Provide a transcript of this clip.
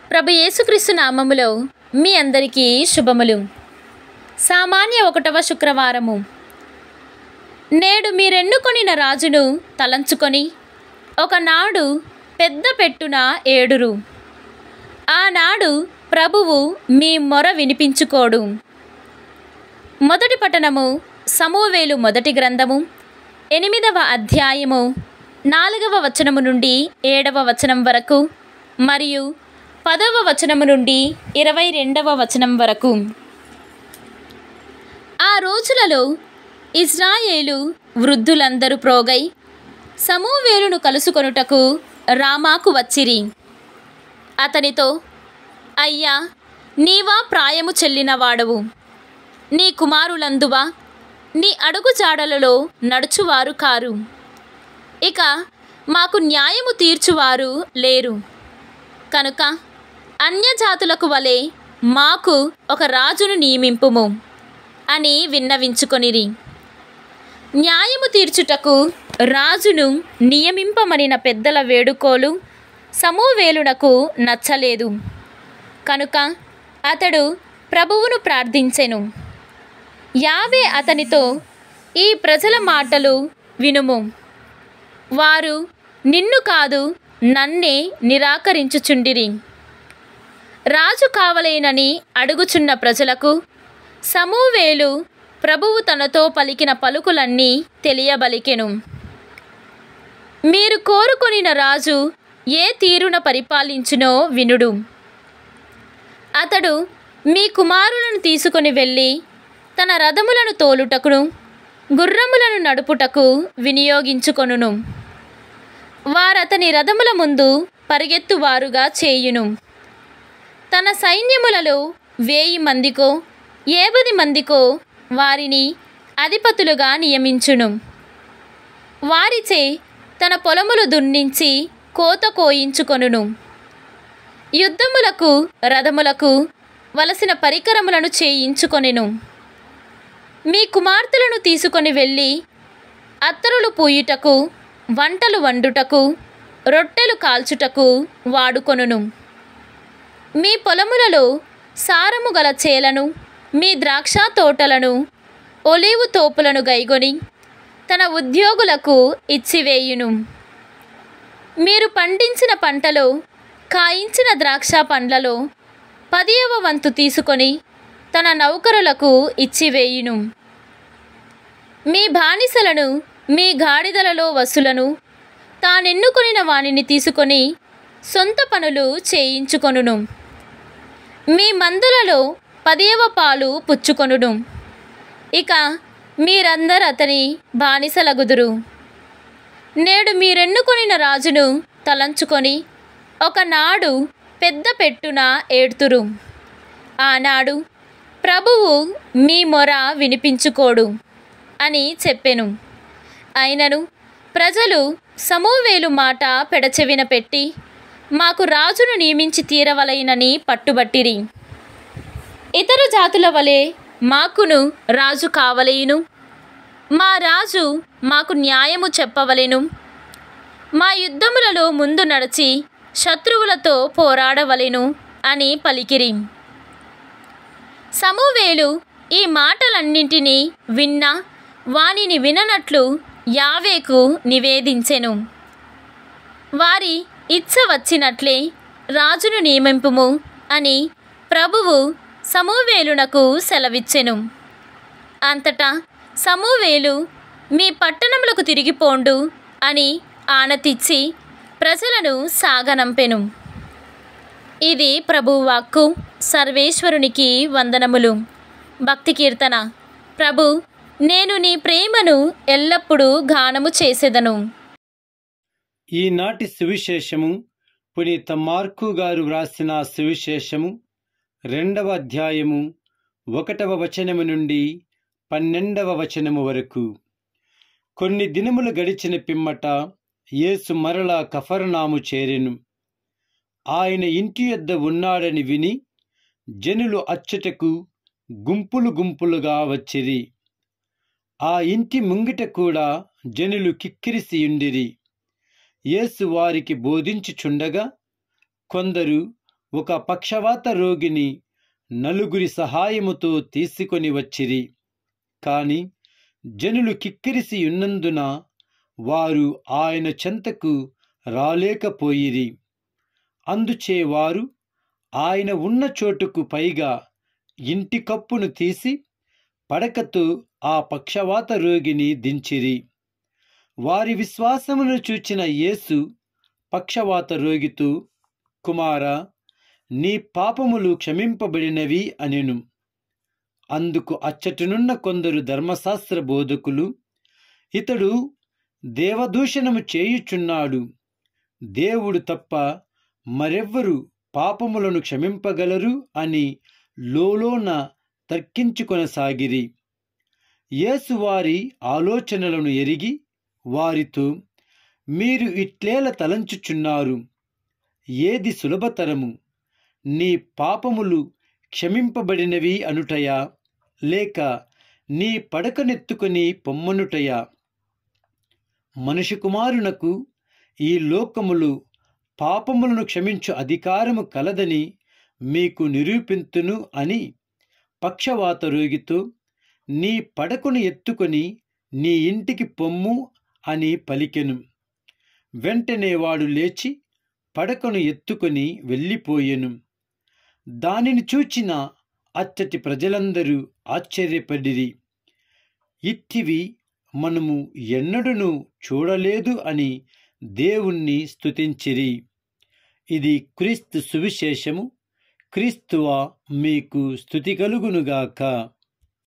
ప్రభు యేసుక్రీస్తు నామములో మీ అందరికీ శుభములు సామాన్య ఒకటవ శుక్రవారము నేడు మీరెన్నుకొనిన రాజును తలంచుకొని ఒకనాడు పెద్ద పెట్టున ఏడురు ఆనాడు ప్రభువు మీ మొర వినిపించుకోడు మొదటి పట్టణము సమూవేలు మొదటి గ్రంథము ఎనిమిదవ అధ్యాయము నాలుగవ వచనము నుండి ఏడవ వచనం వరకు మరియు పదవ వచనము నుండి ఇరవై రెండవ వచనం వరకు ఆ రోజులలో ఇజ్రాయేలు వృద్ధులందరూ ప్రోగై సమూవేలును కలుసుకొనుటకు రామాకు వచ్చిరి అతనితో అయ్యా నీవా ప్రాయము చెల్లినవాడవు నీ కుమారులందువా నీ అడుగు జాడలలో నడుచువారు కారు ఇక మాకు న్యాయము తీర్చువారు లేరు కనుక అన్యజాతులకు వలె మాకు ఒక రాజును నియమింపుము అని విన్నవించుకొనిరి న్యాయము తీర్చుటకు రాజును నియమింపమనిన పెద్దల వేడుకోలు సమూవేలునకు నచ్చలేదు కనుక అతడు ప్రభువును ప్రార్థించెను యావే అతనితో ఈ ప్రజల మాటలు వినుము వారు నిన్ను కాదు నన్నే నిరాకరించుచుండిరి రాజు కావలేనని అడుగుచున్న ప్రజలకు సమూవేలు ప్రభువు తనతో పలికిన పలుకులన్నీ తెలియబలికెను మీరు కోరుకొనిన రాజు ఏ తీరున పరిపాలించునో వినుడు అతడు మీ కుమారులను తీసుకొని వెళ్ళి తన రథములను తోలుటకును గుర్రములను నడుపుటకు వినియోగించుకొనును వారతని రథముల ముందు పరిగెత్తువారుగా చేయును తన సైన్యములలో వేయి మందికో ఏబది మందికో వారిని అధిపతులుగా నియమించును వారిచే తన పొలములు దున్నించి కోత కోయించుకొనును యుద్ధములకు రథములకు వలసిన పరికరములను చేయించుకొనెను మీ కుమార్తెలను తీసుకొని వెళ్ళి అత్తరులు పూయుటకు వంటలు వండుటకు రొట్టెలు కాల్చుటకు వాడుకొనును మీ పొలములలో సారము గల చేలను మీ ద్రాక్ష తోటలను ఒలీవు తోపులను గైగొని తన ఉద్యోగులకు ఇచ్చివేయును మీరు పండించిన పంటలో కాయించిన ద్రాక్ష పండ్లలో పదియవ వంతు తీసుకొని తన నౌకరులకు ఇచ్చివేయును మీ బానిసలను మీ గాడిదలలో వసులను తానెన్నుకొనిన వానిని తీసుకొని సొంత పనులు చేయించుకొనును మీ మందులలో పదియవ పాలు పుచ్చుకొనును ఇక మీరందరు అతని బానిసలగుదురు నేడు మీరెన్నుకొనిన రాజును తలంచుకొని ఒకనాడు పెద్ద పెట్టున ఏడ్తురు ఆనాడు ప్రభువు మీ మొర వినిపించుకోడు అని చెప్పెను అయినను ప్రజలు సమూవేలు మాట పెడచెవిన పెట్టి మాకు రాజును నియమించి తీరవలైనని పట్టుబట్టిరి ఇతర జాతుల వలె మాకును రాజు కావలేను మా రాజు మాకు న్యాయము చెప్పవలెను మా యుద్ధములలో ముందు నడిచి శత్రువులతో పోరాడవలెను అని పలికిరి సమూవేలు ఈ మాటలన్నింటినీ విన్నా వానిని విననట్లు యావేకు నివేదించెను వారి ఇచ్చ వచ్చినట్లే రాజును నియమింపుము అని ప్రభువు సమూవేలునకు సెలవిచ్చెను అంతటా సమూవేలు మీ పట్టణములకు తిరిగిపోండు అని ఆనతిచ్చి ప్రజలను సాగనంపెను ఇది ప్రభువాక్కు సర్వేశ్వరునికి వందనములు భక్తి కీర్తన ప్రభు నేను నీ ప్రేమను ఎల్లప్పుడూ గానము చేసేదను ఈనాటి సువిశేషము పునీత మార్కు గారు వ్రాసిన సువిశేషము రెండవ అధ్యాయము ఒకటవ వచనము నుండి పన్నెండవ వచనము వరకు కొన్ని దినములు గడిచిన పిమ్మట యేసు మరలా కఫర్నాము చేరెను ఆయన ఇంటి యొద్ద ఉన్నాడని విని జనులు అచ్చటకు గుంపులు గుంపులుగా వచ్చిరి ఆ ఇంటి ముంగిట కూడా జనులు కిక్కిరిసియుండిరి యేసు వారికి బోధించుచుండగా కొందరు ఒక పక్షవాత రోగిని నలుగురి సహాయముతో తీసుకొని వచ్చిరి కాని జనులు కిక్కిరిసి ఉన్నందున వారు ఆయన చెంతకు రాలేకపోయిరి అందుచే వారు ఆయన ఉన్న చోటుకు పైగా ఇంటి కప్పును తీసి పడకతో ఆ పక్షవాత రోగిని దించిరి వారి విశ్వాసమును చూచిన యేసు పక్షవాత రోగితో కుమారా నీ పాపములు క్షమింపబడినవి అనెను అందుకు అచ్చటినున్న కొందరు ధర్మశాస్త్ర బోధకులు ఇతడు దేవదూషణము చేయుచున్నాడు దేవుడు తప్ప మరెవ్వరు పాపములను క్షమింపగలరు అని లోలోన తర్కించుకొనసాగిరి యేసు వారి ఆలోచనలను ఎరిగి వారితో మీరు ఇట్లేల తలంచుచున్నారు ఏది సులభతరము నీ పాపములు క్షమింపబడినవి అనుటయా లేక నీ పడకనెత్తుకొని పొమ్మనుటయా మనుషు కుమారునకు ఈ లోకములు పాపములను క్షమించు అధికారము కలదని మీకు నిరూపింతును అని పక్షవాత రోగితో నీ పడకను ఎత్తుకొని నీ ఇంటికి పొమ్ము అని పలికెను వెంటనే వాడు లేచి పడకను ఎత్తుకొని వెళ్ళిపోయెను దానిని చూచిన అచ్చటి ప్రజలందరూ ఆశ్చర్యపడిరి ఇట్టివి మనము ఎన్నడూను చూడలేదు అని దేవుణ్ణి స్తుతించిరి ఇది క్రీస్తు సువిశేషము క్రీస్తువ మీకు స్థుతి కలుగునుగాక